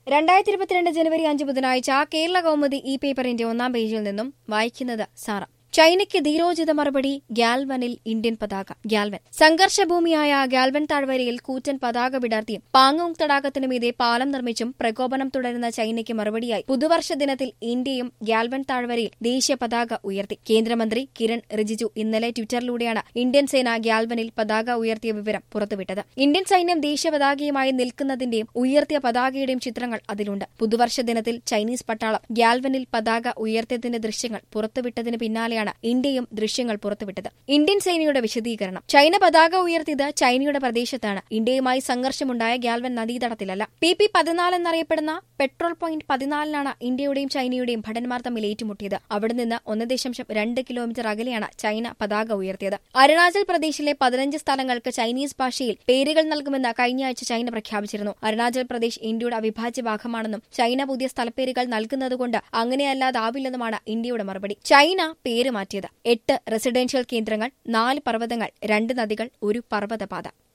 രണ്ടായിരത്തി ഇരുപത്തിരണ്ട് ജനുവരി അഞ്ച് ബുധനാഴ്ച കേരള കൗമുദി ഈ പേപ്പറിന്റെ ഒന്നാം പേജിൽ നിന്നും വായിക്കുന്നത് സാറ ചൈനയ്ക്ക് ധീരോചിത മറുപടി ഗ്യാൽവനിൽ ഇന്ത്യൻ പതാക ഗ്യാൽവൻ സംഘർഷഭൂമിയായ ഗ്യാൽവൻ താഴ്വരയിൽ കൂറ്റൻ പതാക വിടർത്തിയും പാങ്ങോങ് തടാകത്തിനുമീതെ പാലം നിർമ്മിച്ചും പ്രകോപനം തുടരുന്ന ചൈനയ്ക്ക് മറുപടിയായി പുതുവർഷ ദിനത്തിൽ ഇന്ത്യയും ഗ്യാൽവൻ താഴ്വരയിൽ ദേശീയ പതാക ഉയർത്തി കേന്ദ്രമന്ത്രി കിരൺ റിജിജു ഇന്നലെ ട്വിറ്ററിലൂടെയാണ് ഇന്ത്യൻ സേന ഗ്യാൽവനിൽ പതാക ഉയർത്തിയ വിവരം പുറത്തുവിട്ടത് ഇന്ത്യൻ സൈന്യം ദേശീയ പതാകയുമായി നിൽക്കുന്നതിന്റെയും ഉയർത്തിയ പതാകയുടെയും ചിത്രങ്ങൾ അതിലുണ്ട് പുതുവർഷ ദിനത്തിൽ ചൈനീസ് പട്ടാളം ഗ്യാൽവനിൽ പതാക ഉയർത്തിയതിന്റെ ദൃശ്യങ്ങൾ പുറത്തുവിട്ടതിന് പിന്നാലെയാണ് ഇന്ത്യയും ദൃശ്യങ്ങൾ പുറത്തുവിട്ടത് ഇന്ത്യൻ സേനയുടെ വിശദീകരണം ചൈന പതാക ഉയർത്തിയത് ചൈനയുടെ പ്രദേശത്താണ് ഇന്ത്യയുമായി സംഘർഷമുണ്ടായ ഗ്യാൽവൻ നദീതടത്തിലല്ല പി പി പതിനാല് എന്നറിയപ്പെടുന്ന പെട്രോൾ പോയിന്റ് പതിനാലിനാണ് ഇന്ത്യയുടെയും ചൈനയുടെയും ഭടന്മാർ തമ്മിൽ ഏറ്റുമുട്ടിയത് അവിടെ നിന്ന് ഒന്ന് ദശാംശം രണ്ട് കിലോമീറ്റർ അകലെയാണ് ചൈന പതാക ഉയർത്തിയത് അരുണാചൽ പ്രദേശിലെ പതിനഞ്ച് സ്ഥലങ്ങൾക്ക് ചൈനീസ് ഭാഷയിൽ പേരുകൾ നൽകുമെന്ന് കഴിഞ്ഞയാഴ്ച ചൈന പ്രഖ്യാപിച്ചിരുന്നു അരുണാചൽ പ്രദേശ് ഇന്ത്യയുടെ അവിഭാജ്യ ഭാഗമാണെന്നും ചൈന പുതിയ സ്ഥലപ്പേരുകൾ നൽകുന്നതുകൊണ്ട് അങ്ങനെയല്ലാതാവില്ലെന്നുമാണ് ഇന്ത്യയുടെ മറുപടി ചൈന പേര് മാറ്റിയത് എട്ട് റെസിഡൻഷ്യൽ കേന്ദ്രങ്ങൾ നാല് പർവ്വതങ്ങൾ രണ്ട് നദികൾ ഒരു പർവ്വതപാത